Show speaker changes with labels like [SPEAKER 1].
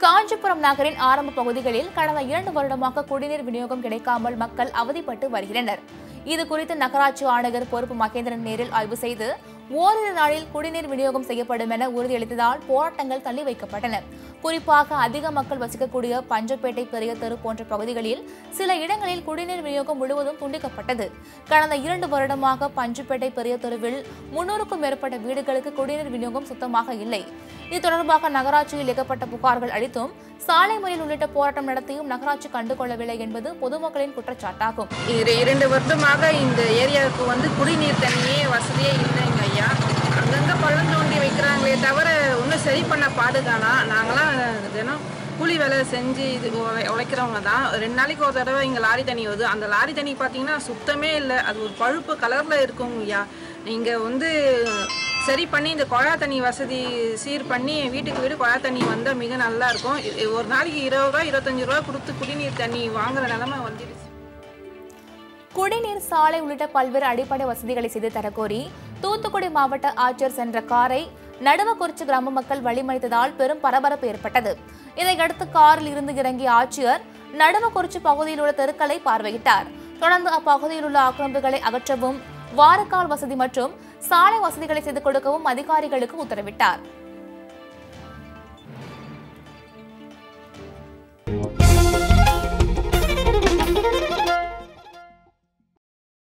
[SPEAKER 1] காஞ்சிபுரம் நகரின் ஆரம்ப பகுதிகளில் கடந்த இரண்டு வருடமாக குடிநீர் விநியோகம் கிடைக்காமல் மக்கள் அவதிப்பட்டு வருகின்றனர் இது குறித்து நகராட்சி ஆணையர் பொறுப்பு மகேந்திரன் நேரில் ஆய்வு செய்து ஓரிரு நாளில் குடிநீர் விநியோகம் செய்யப்படும் என உறுதியளித்ததால் போராட்டங்கள் தள்ளி வைக்கப்பட்டன குறிப்பாக அதிக மக்கள் வசிக்கக்கூடிய பஞ்சப்பேட்டை பெரிய தெரு போன்ற பகுதிகளில் சில இடங்களில் குடிநீர் விநியோகம் முழுவதும் துண்டிக்கப்பட்டது கடந்த இரண்டு வருடமாக பஞ்சுப்பேட்டை பெரிய தெருவில் முன்னூறுக்கும் மேற்பட்ட வீடுகளுக்கு குடிநீர் விநியோகம் சுத்தமாக இல்லை இது தொடர்பாக நகராட்சியில் இயக்கப்பட்ட புகார்கள் அளித்தும் சாலை மறியல் உள்ளிட்ட போராட்டம் நடத்தியும் நகராட்சி கண்டுகொள்ளவில்லை என்பது பொதுமக்களின் குற்றச்சாட்டாகும்
[SPEAKER 2] இரு இரண்டு வருடமாக இந்த ஏரியாவுக்கு வந்து குடிநீர் தண்ணியே வசதியே இல்லைங்க ஐயா அங்கங்கே பள்ளம் தோண்டி வைக்கிறாங்களே தவிர ஒன்றும் சரி பண்ண பாடுகானா நாங்களாம் தினம் கூலி வேலை செஞ்சு இது உழை- உழைக்கிறவங்க தான் ரெண்டு நாளைக்கு ஒரு தடவை இங்கே லாரி தண்ணி வருது அந்த லாரி தண்ணி பார்த்தீங்கன்னா சுத்தமே இல்லை அது ஒரு பழுப்பு கலரில் இருக்குங்க ஐயா இங்கே வந்து சரி பண்ணி இந்த குழா தண்ணி வசதி சீர் பண்ணி வீட்டுக்கு வீடு குழா தண்ணி வந்தால் மிக நல்லா இருக்கும் இது- ஒரு நாளைக்கு இருபது ரூபா இருபத்தஞ்சு ரூபா கொடுத்து குடிநீர் தண்ணி வாங்குற நிலமை வந்துடுச்சு
[SPEAKER 1] குடிநீர் சாலை உள்ளிட்ட பல்வேறு அடிப்படை வசதிகளை செய்து தரக்கோரி தூத்துக்குடி மாவட்ட ஆட்சியர் சென்ற காரை நடுவக்குறிச்சி கிராம மக்கள் வழிமறித்ததால் பெரும் பரபரப்பு ஏற்பட்டது இதையடுத்து காரில் இருந்து இறங்கிய ஆட்சியர் நடுவக்குறிச்சி பகுதியில் உள்ள தெருக்களை பார்வையிட்டார் தொடர்ந்து அப்பகுதியில் உள்ள ஆக்கிரமிப்புகளை அகற்றவும் வாரக்கால் வசதி மற்றும் சாலை வசதிகளை செய்து கொடுக்கவும் அதிகாரிகளுக்கு உத்தரவிட்டார்